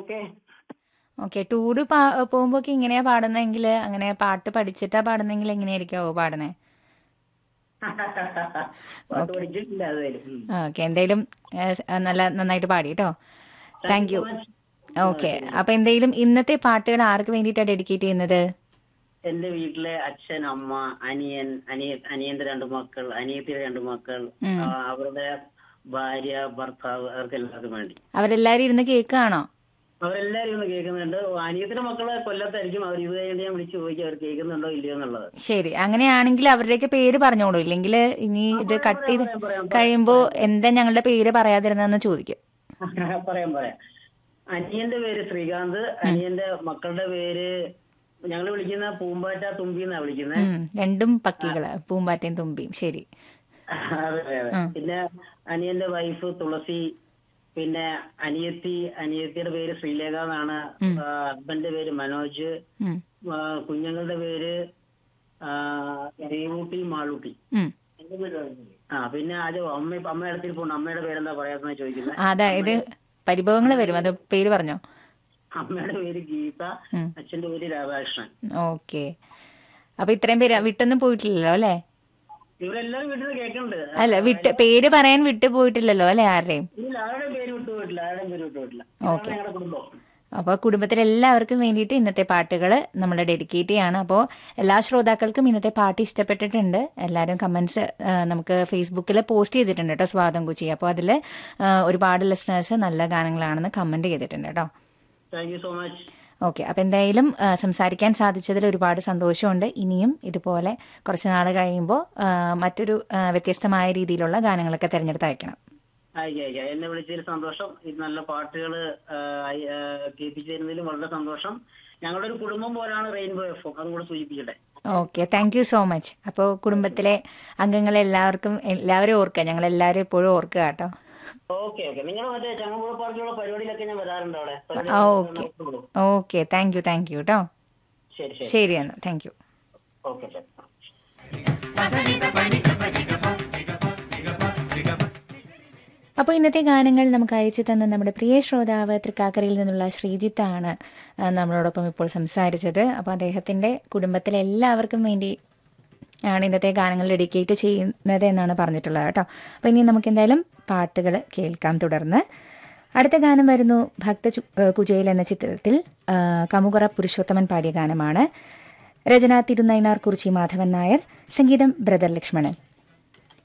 Okay okay tour പാ പോകുമ്പോ ഒക്കെ ഇങ്ങനെയാ പാടുന്നെങ്കിൽ അങ്ങനെ പാട്ട് പഠിച്ചിട്ടാ പാടുന്നെങ്കിൽ എങ്ങനെയായിരിക്കാവോ പാടുന്നേ പാട്ട് പഠിച്ചിട്ടില്ല അതുവരെ ഉം. ഓക്കെ എന്തായാലും ഏഹ്, സ്- നല്ല നന്നായിട്ട് പാടി കേട്ടോ താങ്ക് യു ഓക്കെ അപ്പൊ എന്തായാലും ഇന്നത്തെ പാട്ടുകൾ ആർക്ക് വേണ്ടിയിട്ടാണ് ഡെഡിക്കേറ്റ് ചെയ്യുന്നത് എന്റെ വീട്ടിലെ അച്ഛൻ അമ്മ അനിയൻ അനിയ അനിയന്റെ രണ്ട് മക്കൾ അനിയത്തിയുടെ രണ്ട് മക്കൾ ഉം. ആ, അവരുടെ ഭാര്യ ഭർത്താവ് അവർക്ക് എല്ലാവർക്കും വേണ്ടി അവരെല്ലാരും ഇരുന്ന് കേൾക്കുകയാണോ അവരെല്ലാരും ഒന്ന് കേൾക്കുന്നുണ്ട് അനിയത്തിന്റെ മക്കളെ കൊല്ലത്തായിരിക്കും അവർ ഇത് കഴിഞ്ഞ് ഞാൻ വിളിച്ചു ചോദിക്കും അവർ കേൾക്കുന്നുണ്ടോ ഇല്ലയോ എന്നുള്ളത് ശരി അങ്ങനെയാണെങ്കിൽ അവരുടെയൊക്കെ പേര് പറഞ്ഞോളൂ ഇല്ലെങ്കിൽ ഇനി ഇത് കട്ട് ചെയ്ത് പറയാം, പറയാം, കഴിയുമ്പോൾ എന്താ ഞങ്ങളുടെ പേര് പറയാതിരുന്നതെന്ന് ചോദിക്കും പറയാം പറയാം അനിയന്റെ പേര് ശ്രീകാന്ത് അനിയന്റെ മക്കളുടെ പേര് ഞങ്ങൾ വിളിക്കുന്ന പൂമ്പാറ്റ തുമ്പി എന്നാ വിളിക്കുന്നത് ഉം, രണ്ടും പക്കികള് പൂമ്പാറ്റയും തുമ്പിയും ശരി അതെ അതെ ഉം. പിന്നെ അനിയന്റെ വൈഫ് തുളസി പിന്നെ അനിയത്തി അനിയത്തിയുടെ പേര് ശ്രീലേഖ എന്നാണ് ഹസ്ബൻഡിന്റെ പേര് മനോജ് ഉം, ആ, കുഞ്ഞുങ്ങളുടെ പേര് ആ, ദേവൂട്ടി മാളൂട്ടി ഉം. ആ പിന്നെ അത് അമ്മ അമ്മ ഇടത്തിൽ പോണു അമ്മയുടെ പേരെന്താ പറയാമെന്ന് ചോദിക്കുന്നത് അതായത് പരിഭവങ്ങൾ വരും അത് പേര് പറഞ്ഞോ അമ്മയുടെ പേര് ഗീത ഉം. അച്ഛന്റെ പേര് രാധാകൃഷ്ണൻ ഓക്കെ അപ്പൊ ഇത്രയും പേര് വിട്ടൊന്നും പോയിട്ടില്ലല്ലോ അല്ലേ ഇവരെല്ലാരും വീട്ടിൽ നിന്ന് കേൾക്കുന്നുണ്ട് അല്ല വിട്ട് പേര് പറയാൻ വിട്ടു പോയിട്ടില്ലല്ലോ അല്ലേ ആരുടെയും ഇല്ല ആരുടെയും പേര് വിട്ടുപോയിട്ടില്ല ആരുടെയും പേര് വിട്ടുപോയിട്ടില്ല ഓക്കേ. ഇതാണ് ഞങ്ങളുടെ കുടുംബം അപ്പോൾ കുടുംബത്തിലെ എല്ലാവർക്കും വേണ്ടിയിട്ട് ഇന്നത്തെ പാട്ടുകൾ നമ്മൾ ഡെഡിക്കേറ്റ് ചെയ്യാണ് അപ്പോൾ എല്ലാ ശ്രോതാക്കൾക്കും ഇന്നത്തെ പാട്ട് ഇഷ്ടപ്പെട്ടിട്ടുണ്ട് എല്ലാവരും കമൻസ് നമുക്ക് ഫേസ്ബുക്കിൽ പോസ്റ്റ് ചെയ്തിട്ടുണ്ട് കേട്ടോ സ്വാഗതം കുച്ചി അപ്പോൾ അതിൽ ഒരുപാട് ലിസണേഴ്സ് നല്ല ഗാനങ്ങളാണെന്ന് കമൻറ്റ് ചെയ്തിട്ടുണ്ട് കേട്ടോ thank you so much okay അപ്പോൾ എന്തായാലും ആ, സംസാരിക്കാൻ സാധിച്ചതിൽ ഒരുപാട് സന്തോഷമുണ്ട് ഇനിയും ഇതുപോലെ കുറച്ച് നാൾ കഴിയുമ്പോൾ ആ, മറ്റൊരു ആ, വ്യത്യസ്തമായ രീതിയിലുള്ള ഗാനങ്ങളൊക്കെ തിരഞ്ഞെടുത്ത് അയക്കണം അയക്കാം അയക്കാം എന്നെ വിളിച്ചതിൽ സന്തോഷം ഇത് നല്ല പാട്ടുകൾ കേൾപ്പിച്ചു തരുന്നതിലും വളരെ സന്തോഷം ഞങ്ങളുടെ ഒരു കുടുംബം പോലാണ് റെയിൻബോ എഫ് അതും കൂടെ സൂചിപ്പിക്കട്ടെ okay thank you so much അപ്പോൾ കുടുംബത്തിലെ അംഗങ്ങളെ എല്ലാവർക്കും എല്ലാവരും ഓർക്കുക ഞങ്ങൾ എല്ലാവരും എപ്പോഴും ഓർക്കുക കേട്ടോ ഓക്കെ ഓക്കെ നിങ്ങൾ മറ്റേ ചങ്ങമ്പുഴ പാർക്കിലുള്ള പരിപാടിയിലൊക്കെ ഞാൻ വരാറുണ്ട് അവിടെ ആ okay okay thank you thank you കേട്ടോ ശരി ശരി ശരി എന്നാൽ താങ്ക് യു ഓക്കെ ശരി അപ്പോൾ ഇന്നത്തെ ഗാനങ്ങൾ നമുക്ക് അയച്ചു തന്ന നമ്മുടെ പ്രിയ ശ്രോതാവ് തൃക്കാക്കരയിൽ നിന്നുള്ള ശ്രീജിത്താണ് ആ, നമ്മളോടൊപ്പം ഇപ്പോൾ സംസാരിച്ചത് അപ്പോൾ അദ്ദേഹത്തിൻ്റെ കുടുംബത്തിലെ എല്ലാവർക്കും വേണ്ടി ആണ് ഇന്നത്തെ ഗാനങ്ങൾ ഡെഡിക്കേറ്റ് ചെയ്യുന്നത് എന്നാണ് പറഞ്ഞിട്ടുള്ളത് കേട്ടോ അപ്പോൾ ഇനി നമുക്ക് എന്തായാലും പാട്ടുകൾ കേൾക്കാം തുടർന്ന് അടുത്ത ഗാനം വരുന്നു ഭക്ത ചു- ഏ, കുചേൽ എന്ന ചിത്രത്തിൽ ആ, കമുകറ പുരുഷോത്തമൻ പാടിയ ഗാനമാണ് രചന തിരുനൈനാർ കുറിച്ചി മാധവൻ നായർ സംഗീതം ബ്രദർ ലക്ഷ്മണൻ